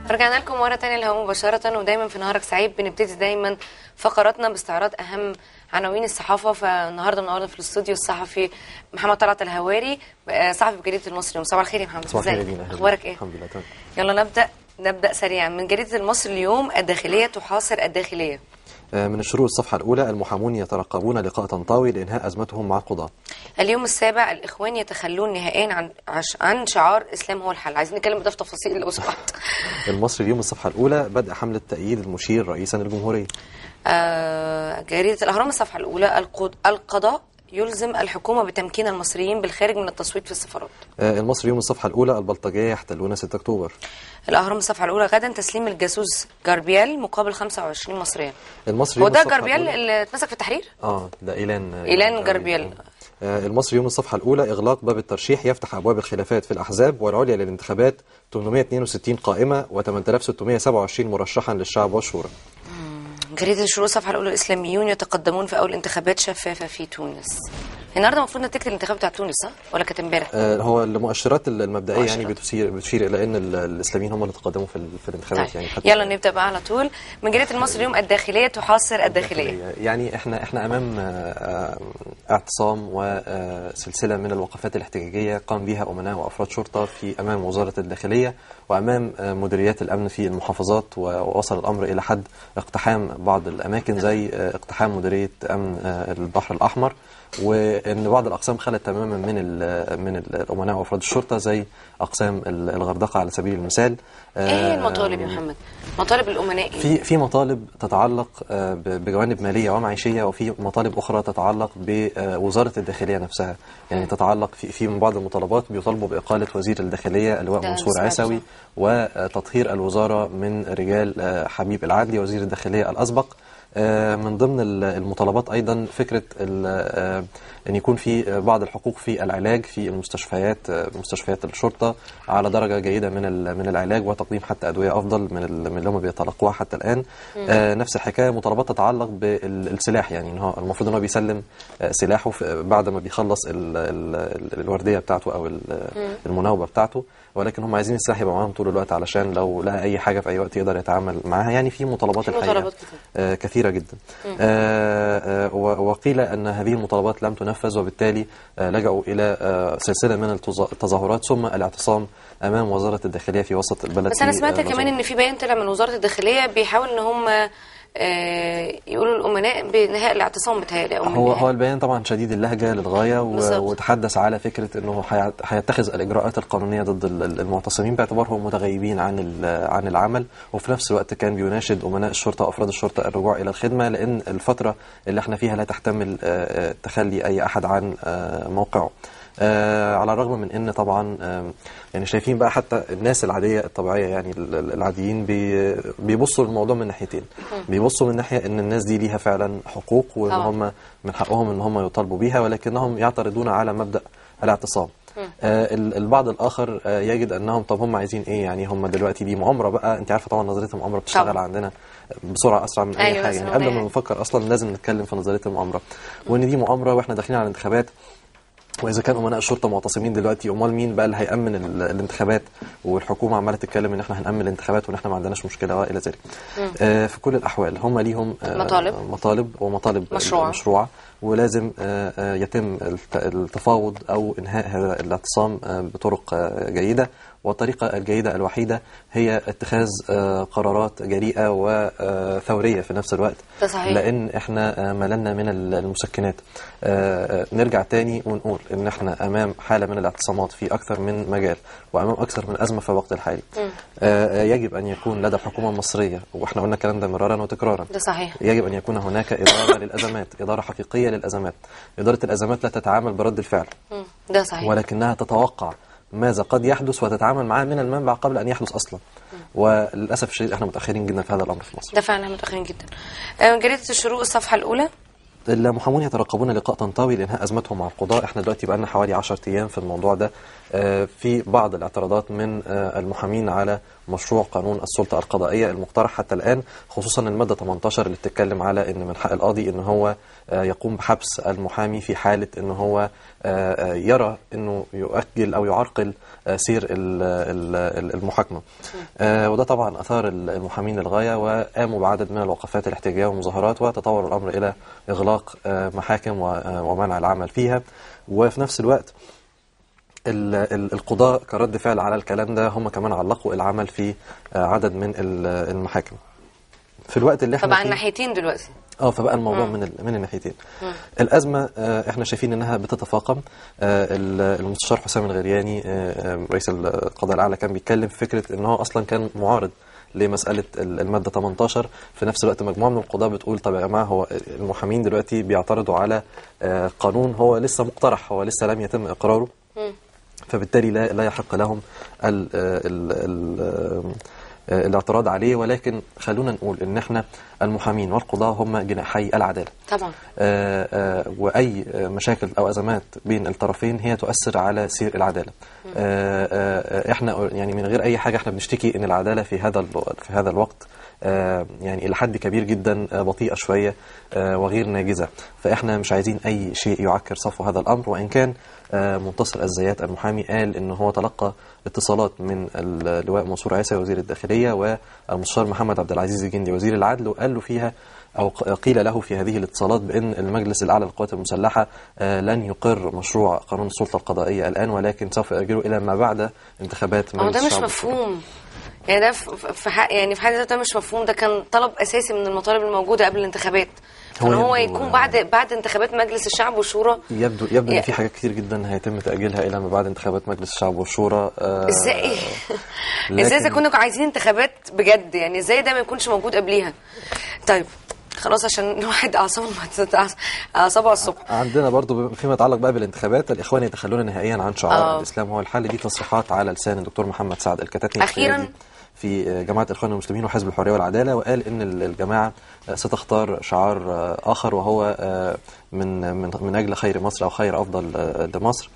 رجعنا لكم مرة تانية الهواء مباشرة ودايما في نهارك سعيد بنبتدي دايما فقراتنا باستعراض أهم عناوين الصحافة فالنهارده منورنا في الاستوديو الصحفي محمد طلعت الهواري آه، صحفي بجريدة المصري اليوم صباح الخير يا محمد صباح الخير يا ازيك؟ دينا أهلا أخبارك بك. إيه؟ الحمد لله تمام يلا نبدأ نبدأ سريعا من جريدة المصري اليوم الداخلية تحاصر الداخلية آه، من الشروق الصفحة الأولى المحامون يترقبون لقاء طنطاوي لإنهاء أزمتهم مع القضاة اليوم السابع الإخوان يتخلون نهائيا عن عش عن شعار إسلام هو الحل عايزين نتكلم بده في تفاصيل لو سمحت المصري اليوم الصفحة الأولى بدء حملة تأييد المشير رئيسا للجمهورية آه، جريدة الأهرام الصفحة الأولى القض- القضاء يلزم الحكومة بتمكين المصريين بالخارج من التصويت في السفارات آه، المصري اليوم الصفحة الأولى البلطجية يحتلون 6 أكتوبر الأهرام الصفحة الأولى غدا تسليم الجاسوس جاربيال مقابل 25 مصريا المصري هو اليوم ده الصفحة جاربيال الأولى- اللي اتمسك في التحرير؟ اه ده إيلان إيلان جاربيال. آه، المصري يوم الصفحة الأولى إغلاق باب الترشيح يفتح أبواب الخلافات في الأحزاب والعليا للانتخابات 862 قائمة و8627 مرشحا للشعب والشورى جريدة الشروق الصفحة الأولى الإسلاميون يتقدمون في أول انتخابات شفافة في تونس النهارده المفروض نتيجة الانتخاب بتاع تونس صح؟ ولا كانت امبارح؟ آه، هو المؤشرات المبدئية يعني مؤشرات. بتشير بتشير إلى أن ال- الإسلاميين هم اللي تقدموا في ال- في الانتخابات طيب. يعني حتى يلا نبدأ بقى على طول من جريدة المصري اليوم الداخلية تحاصر الداخلية يعني احنا احنا امام آه، آه، اعتصام وسلسله من الوقفات الاحتجاجيه قام بها امناء وافراد شرطه في امام وزاره الداخليه وامام آه، مديريات الامن في المحافظات ووصل الامر الى حد اقتحام بعض الاماكن زي آه، اقتحام مديريه امن آه، البحر الاحمر وان بعض الاقسام خلت تماما من ال من ال- الامناء وافراد الشرطه زي اقسام ال- الغردقه على سبيل المثال ايه آه، المطالب يا محمد؟ مطالب الأمناء ايه؟ في في مطالب تتعلق آه، ب- بجوانب ماليه ومعيشيه وفي مطالب اخرى تتعلق بوزاره الداخليه نفسها يعني تتعلق في في من بعض المطالبات بيطالبوا باقاله وزير الداخليه اللواء ده منصور سمعته عيسوي وتطهير الوزاره من رجال آه، حبيب العدلي وزير الداخليه الاسبق آه، من ضمن ال- المطالبات ايضا فكره ال- آه، ان يكون في آه، بعض الحقوق في العلاج في المستشفيات آه، مستشفيات الشرطه على درجه جيده من ال- من العلاج وتقديم حتى ادويه افضل من ال- من اللي هم بيتلقوها حتى الان آه، نفس الحكايه مطالبات تتعلق بالسلاح يعني ان هو المفروض ان هو بيسلم آه، سلاحه في- بعد ما بيخلص ال- ال- ال- الورديه بتاعته او ال- المناوبه بتاعته ولكن هم عايزين السلاح يبقى معاهم طول الوقت علشان لو لقى اي حاجه في اي وقت يقدر يتعامل معاها يعني في مطالبات في الحقيقه مطالبات كتير. آه، كثيرة جدا آه، آه، و- وقيل أن هذه المطالبات لم تنفذ وبالتالي آه، لجأوا إلى آه، سلسلة من التظا- التظاهرات ثم الاعتصام أمام وزارة الداخلية في وسط البلد بس أنا في، سمعت آه، كمان نظام. إن في بيان طلع من وزارة الداخلية بيحاول إن هم آه، يقولوا للأمناء بنهاء الاعتصام بتهيألي أو من هو نهاية. هو البيان طبعا شديد اللهجة للغاية بالظبط. و- وتحدث على فكرة أنه حي- هيتخذ الإجراءات القانونية ضد ال- ال- المعتصمين باعتبارهم متغيبين عن ال- عن العمل وفي نفس الوقت كان بيناشد أمناء الشرطة وأفراد الشرطة الرجوع إلى الخدمة لأن الفترة اللي احنا فيها لا تحتمل آه، آه، تخلي أي أحد عن آه، موقعه آه على الرغم من ان طبعا آه يعني شايفين بقى حتى الناس العاديه الطبيعيه يعني ال- ال- العاديين بي بيبصوا للموضوع من ناحيتين بيبصوا من ناحيه ان الناس دي ليها فعلا حقوق وان طبعاً. هم من حقهم ان هم يطالبوا بيها ولكنهم يعترضون على مبدا الاعتصام آه ال- البعض الاخر آه يجد انهم طب هم عايزين ايه يعني هم دلوقتي دي مؤامره بقى انت عارفه طبعا نظريه المؤامره بتشتغل طبعاً. عندنا بسرعه اسرع من اي أيوة، حاجه أسرع يعني من قبل أي ما حاجة. نفكر اصلا لازم نتكلم في نظريه المؤامره وان دي مؤامره واحنا داخلين على الانتخابات واذا كان امناء الشرطه معتصمين دلوقتي امال مين بقى اللي هيامن ال- الانتخابات والحكومه عماله تتكلم ان احنا هنامن الانتخابات وان احنا ما عندناش مشكله والى ذلك آه في كل الاحوال هم ليهم آه مطالب. مطالب ومطالب مشروعة. مشروعه ولازم آه آه يتم الت- التفاوض او انهاء هذا الاعتصام آه بطرق آه جيده والطريقة الجيدة الوحيدة هي اتخاذ آه، قرارات جريئة وثورية في نفس الوقت ده صحيح. لأن احنا آه، مللنا من ال- المسكنات آه، آه، نرجع تاني ونقول ان احنا امام حالة من الاعتصامات في اكثر من مجال وامام اكثر من ازمة في الوقت الحالي آه، آه، يجب ان يكون لدى الحكومة المصرية واحنا قلنا الكلام ده مرارا وتكرارا ده صحيح يجب أن يكون هناك إدارة للأزمات إدارة حقيقية للأزمات إدارة الأزمات لا تتعامل برد الفعل مم. ده صحيح ولكنها تتوقع ماذا قد يحدث وتتعامل معه من المنبع قبل أن يحدث أصلا وللأسف الشديد احنا متأخرين جدا في هذا الأمر في مصر ده فعلا متأخرين جدا آه، جريدة الشروق الصفحة الأولى المحامون يترقبون لقاء طنطاوي لانهاء ازمتهم مع القضاء احنا دلوقتي بقى لنا حوالي 10 ايام في الموضوع ده آه، في بعض الاعتراضات من آه، المحامين على مشروع قانون السلطه القضائيه المقترح حتى الان خصوصا الماده 18 اللي بتتكلم على ان من حق القاضي ان هو آه، يقوم بحبس المحامي في حاله ان هو آه، آه، يرى انه يؤجل او يعرقل آه، سير ال- ال- ال- المحاكمه آه، وده طبعا اثار المحامين للغايه وقاموا بعدد من الوقفات الاحتجاجيه والمظاهرات وتطور الامر الى اغلاق آه، محاكم و- آه، ومنع العمل فيها وفي نفس الوقت ال- ال- القضاء كرد فعل على الكلام ده هم كمان علقوا العمل في آه، عدد من ال- المحاكم في الوقت اللي احنا طبعا فيه- الناحيتين دلوقتي اه فبقى الموضوع من ال- من الناحيتين الازمه آه، احنا شايفين انها بتتفاقم آه، ال- المستشار حسام الغرياني آه، آه، رئيس القضاء الاعلى كان بيتكلم في فكره ان هو اصلا كان معارض لمساله ال- الماده 18 في نفس الوقت مجموعه من القضاه بتقول طب يا جماعه هو المحامين دلوقتي بيعترضوا على آه، قانون هو لسه مقترح هو لسه لم يتم اقراره فبالتالي لا لا يحق لهم ال ال ال آه، الاعتراض عليه ولكن خلونا نقول ان احنا المحامين والقضاة هم جناحي العدالة طبعا آه، آه، واي آه، مشاكل او ازمات بين الطرفين هي تؤثر على سير العداله آه، آه، احنا يعني من غير اي حاجه احنا بنشتكي ان العداله في هذا ال- في هذا الوقت آه، يعني الى حد كبير جدا آه، بطيئه شويه آه، وغير ناجزه فاحنا مش عايزين اي شيء يعكر صفو هذا الامر وان كان آه، منتصر الزيات المحامي قال ان هو تلقى اتصالات من اللواء منصور عيسى وزير الداخليه والمستشار محمد عبد العزيز الجندي وزير العدل وقال له فيها أو ق- قيل له في هذه الاتصالات بأن المجلس الأعلى للقوات المسلحة آه، لن يقر مشروع قانون السلطة القضائية الآن ولكن سوف يأجله إلى ما بعد انتخابات هو مجلس ده مش الشعب مفهوم يعني ده في في حق يعني في حد ذاته ده مش مفهوم ده كان طلب اساسي من المطالب الموجوده قبل الانتخابات هو ان هو يبدو- يكون بعد بعد انتخابات مجلس الشعب والشورى يبدو يبدو يا- ان في حاجات كتير جدا هيتم تاجيلها الى ما بعد انتخابات مجلس الشعب والشورى آه، ازاي لكن- ازاي اذا كنا عايزين انتخابات بجد يعني ازاي ده ما يكونش موجود قبليها طيب خلاص عشان الواحد اعصابه ما تتعص- اعصابه على الصبح عندنا برضو فيما يتعلق بقى بالانتخابات الاخوان يتخلون نهائيا عن شعار آه. الاسلام هو الحل دي تصريحات على لسان الدكتور محمد سعد الكتاتني أخيراً. القيادي في جماعه الاخوان المسلمين وحزب الحريه والعداله وقال ان الجماعه ستختار شعار اخر وهو من من من اجل خير مصر او خير افضل لمصر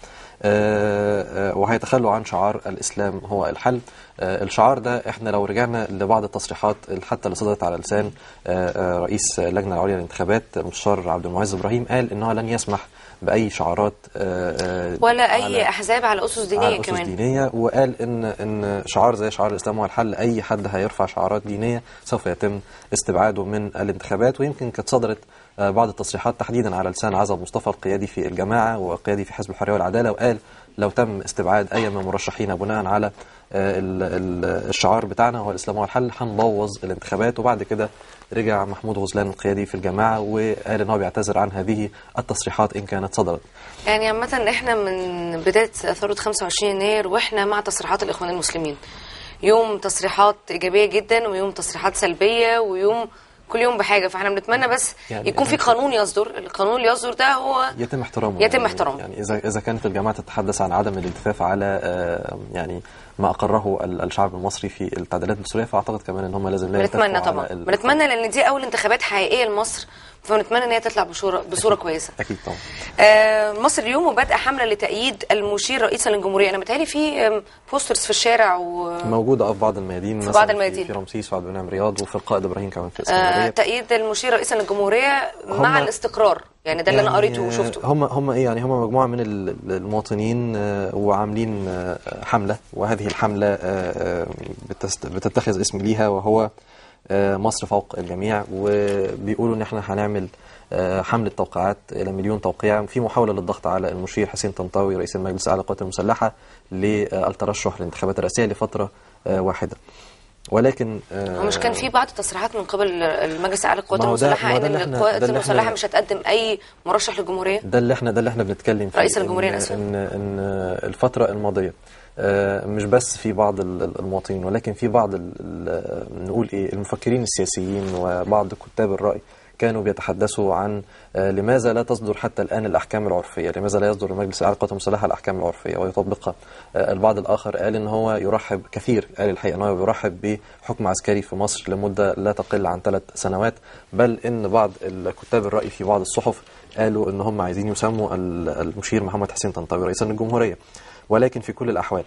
آه، آه، وهيتخلوا عن شعار الاسلام هو الحل آه، الشعار ده احنا لو رجعنا لبعض التصريحات حتى اللي صدرت على لسان آه، آه، رئيس اللجنه العليا للانتخابات المستشار عبد المعز ابراهيم قال ان هو لن يسمح باي شعارات آه، آه، ولا على- اي احزاب على اسس دينيه على أسس كمان دينية وقال إن إن شعار زي شعار الإسلام هو الحل أي حد هيرفع شعارات دينية سوف يتم استبعاده من الانتخابات ويمكن كانت صدرت آه، بعض التصريحات تحديدا على لسان عزب مصطفى القيادي في الجماعة وقيادي في حزب الحرية والعدالة وقال لو تم استبعاد أي من المرشحين بناء على آه، ال- ال- الشعار بتاعنا هو الإسلام هو الحل هنبوظ الانتخابات وبعد كده رجع محمود غزلان القيادي في الجماعة وقال إن هو بيعتذر عن هذه التصريحات إن كانت صدرت يعني عامة احنا من بداية ثورة 25 يناير واحنا مع تصريحات الإخوان المسلمين يوم تصريحات إيجابية جدا ويوم تصريحات سلبية ويوم كل يوم بحاجة فاحنا بنتمنى بس يعني يكون في أنت- قانون يصدر القانون اللي يصدر ده هو يتم احترامه يتم يعني احترامه. يعني اذا اذا كانت الجماعه تتحدث عن عدم الالتفاف على آه، يعني ما اقره ال- الشعب المصري في التعديلات الدستوريه فاعتقد كمان ان هم لازم لا يتفقوا بنتمنى على طبعا ال- بنتمنى لأن دي أول انتخابات حقيقية لمصر فبنتمنى إن هي تطلع بصورة بصورة كويسة اكيد طبعا آه، مصر اليوم وبدأ حملة لتأييد المشير رئيسا للجمهورية أنا متهيألي في آم، بوسترز في الشارع و موجوده اه في بعض الميادين مثلا بعض الميادين. في, في رمسيس وعبد المنعم رياض وفي القائد ابراهيم كمان في آه، اسكندريه تأييد المشير رئيسا للجمهورية مع هم- الاستقرار يعني ده اللي أنا قريته وشفته هم هم ايه يعني هم مجموعه من ال- المواطنين آه، وعاملين آه، حمله وهذه الحمله آه، آه، بتست- بتتخذ اسم ليها وهو آه، مصر فوق الجميع وبيقولوا ان احنا هنعمل آه، حملة توقيعات إلى مليون توقيع في محاولة للضغط على المشير حسين طنطاوي رئيس المجلس الأعلى للقوات المسلحة للترشح للانتخابات الرئاسية لفترة آه، واحدة ولكن هو مش كان في بعض التصريحات من قبل المجلس الاعلى للقوات ما هو ده- المسلحه ما هو ان ده اللي احنا- القوات ده اللي احنا- المسلحه مش هتقدم اي مرشح للجمهوريه ده اللي احنا ده اللي احنا بنتكلم فيه رئيس الجمهورية إن, نفسه. ان ان الفتره الماضيه آه، مش بس في بعض ال- ال- المواطنين ولكن في بعض ال- ال- نقول ايه المفكرين السياسيين وبعض كتاب الراي كانوا بيتحدثوا عن آه، لماذا لا تصدر حتى الآن الأحكام العرفية لماذا لا يصدر المجلس الأعلى للقوات المسلحة الأحكام العرفية ويطبقها آه، البعض الآخر قال إن هو يرحب كثير قال الحقيقة إن هو يرحب بحكم عسكري في مصر لمدة لا تقل عن ثلاث سنوات بل إن بعض كتاب الرأي في بعض الصحف قالوا إن هم عايزين يسموا ال- المشير محمد حسين طنطاوي رئيسا للجمهورية ولكن في كل الأحوال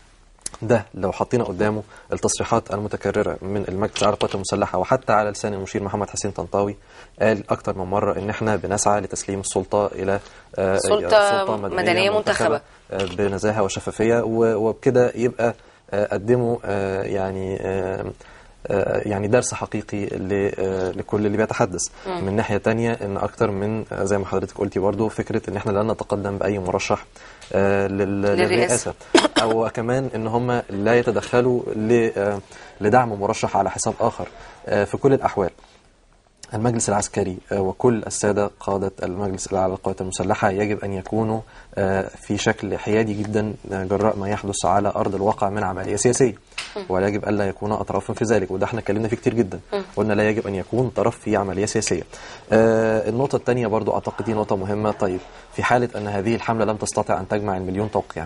ده لو حطينا قدامه التصريحات المتكررة من المجلس الأعلى للقوات المسلحة وحتى على لسان المشير محمد حسين طنطاوي قال أكتر من مرة إن إحنا بنسعى لتسليم السلطة إلى آه، سلطة مدنية منتخبة. آه، بنزاهة وشفافية و- وبكده يبقى آه، قدموا آه، يعني آه، آه، يعني درس حقيقي ل- آه، لكل اللي بيتحدث من ناحية تانية ان اكتر من آه، زي ما حضرتك قلتي برضو فكرة ان احنا لا نتقدم باي مرشح آه، لل- للرئاسة. للرئاسة او كمان ان هم لا يتدخلوا ل- آه، لدعم مرشح على حساب اخر آه، في كل الاحوال المجلس العسكري آه، وكل السادة قادة المجلس الأعلى للقوات المسلحة يجب أن يكونوا آه، في شكل حيادي جدا آه، جراء ما يحدث على أرض الواقع من عملية سياسية ولا يجب ألا يكون أطرافا في ذلك وده احنا اتكلمنا فيه كتير جدا قلنا لا يجب أن يكون طرف في عملية سياسية آه، النقطة الثانية برضو أعتقد دي نقطة مهمة طيب في حالة أن هذه الحملة لم تستطع أن تجمع المليون توقيع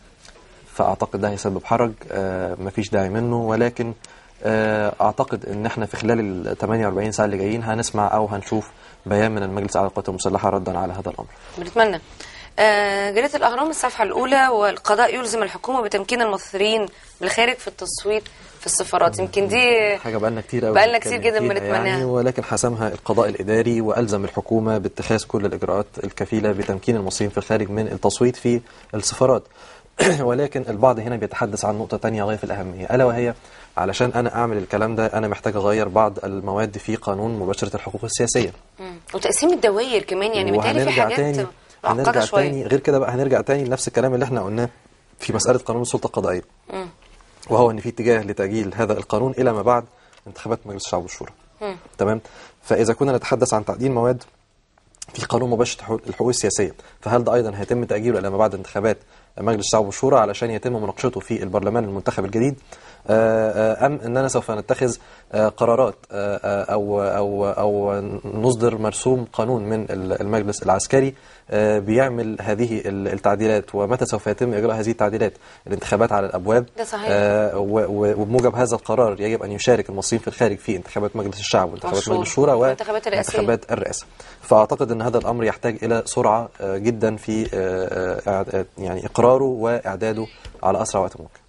فاعتقد ده هيسبب حرج آه، مفيش داعي منه ولكن آه، اعتقد ان احنا في خلال ال 48 ساعه اللي جايين هنسمع او هنشوف بيان من المجلس الاعلى للقوات المسلحه ردا على هذا الامر. بنتمنى آه، جريدة الأهرام الصفحة الأولى والقضاء يلزم الحكومة بتمكين المصريين بالخارج في التصويت في السفارات يمكن دي حاجه بقالنا كتير قوي بقالنا بنتكلم كتير جدا فيها بنتمناها. يعني ولكن حسمها القضاء الاداري والزم الحكومه باتخاذ كل الاجراءات الكفيله بتمكين المصريين في الخارج من التصويت في السفارات. ولكن البعض هنا بيتحدث عن نقطه تانية غايه في الاهميه الا وهي علشان انا اعمل الكلام ده انا محتاج اغير بعض المواد في قانون مباشره الحقوق السياسيه. مم. وتقسيم الدوائر كمان يعني متهيألي في وهنرجع حاجات تاني معقدة هنرجع شوية تاني غير كده بقى هنرجع تاني لنفس الكلام اللي احنا قلناه في مسألة قانون السلطة القضائية مم. وهو ان في اتجاه لتأجيل هذا القانون إلى ما بعد انتخابات مجلس الشعب والشورى مم. تمام فإذا كنا نتحدث عن تعديل مواد في قانون مباشر الحقوق- الحقوق السياسية فهل ده أيضا هيتم تأجيله إلى ما بعد انتخابات مجلس الشعب والشورى علشان يتم مناقشته في البرلمان المنتخب الجديد آه، آه، أم أننا سوف نتخذ آه، قرارات آه، آه، أو أو أو نصدر مرسوم قانون من ال- المجلس العسكري آه، بيعمل هذه ال- التعديلات ومتى سوف يتم إجراء هذه التعديلات الانتخابات على الأبواب ده صحيح. آه، و- و- وبموجب هذا القرار يجب أن يشارك المصريين في الخارج في انتخابات مجلس الشعب وانتخابات والشورى. مجلس الشورى والانتخابات الرئاسية. وانتخابات الرئاسة فأعتقد أن هذا الأمر يحتاج إلى سرعة آه، جدا في آه، آه، إعد- يعني إقراره وإعداده على أسرع وقت ممكن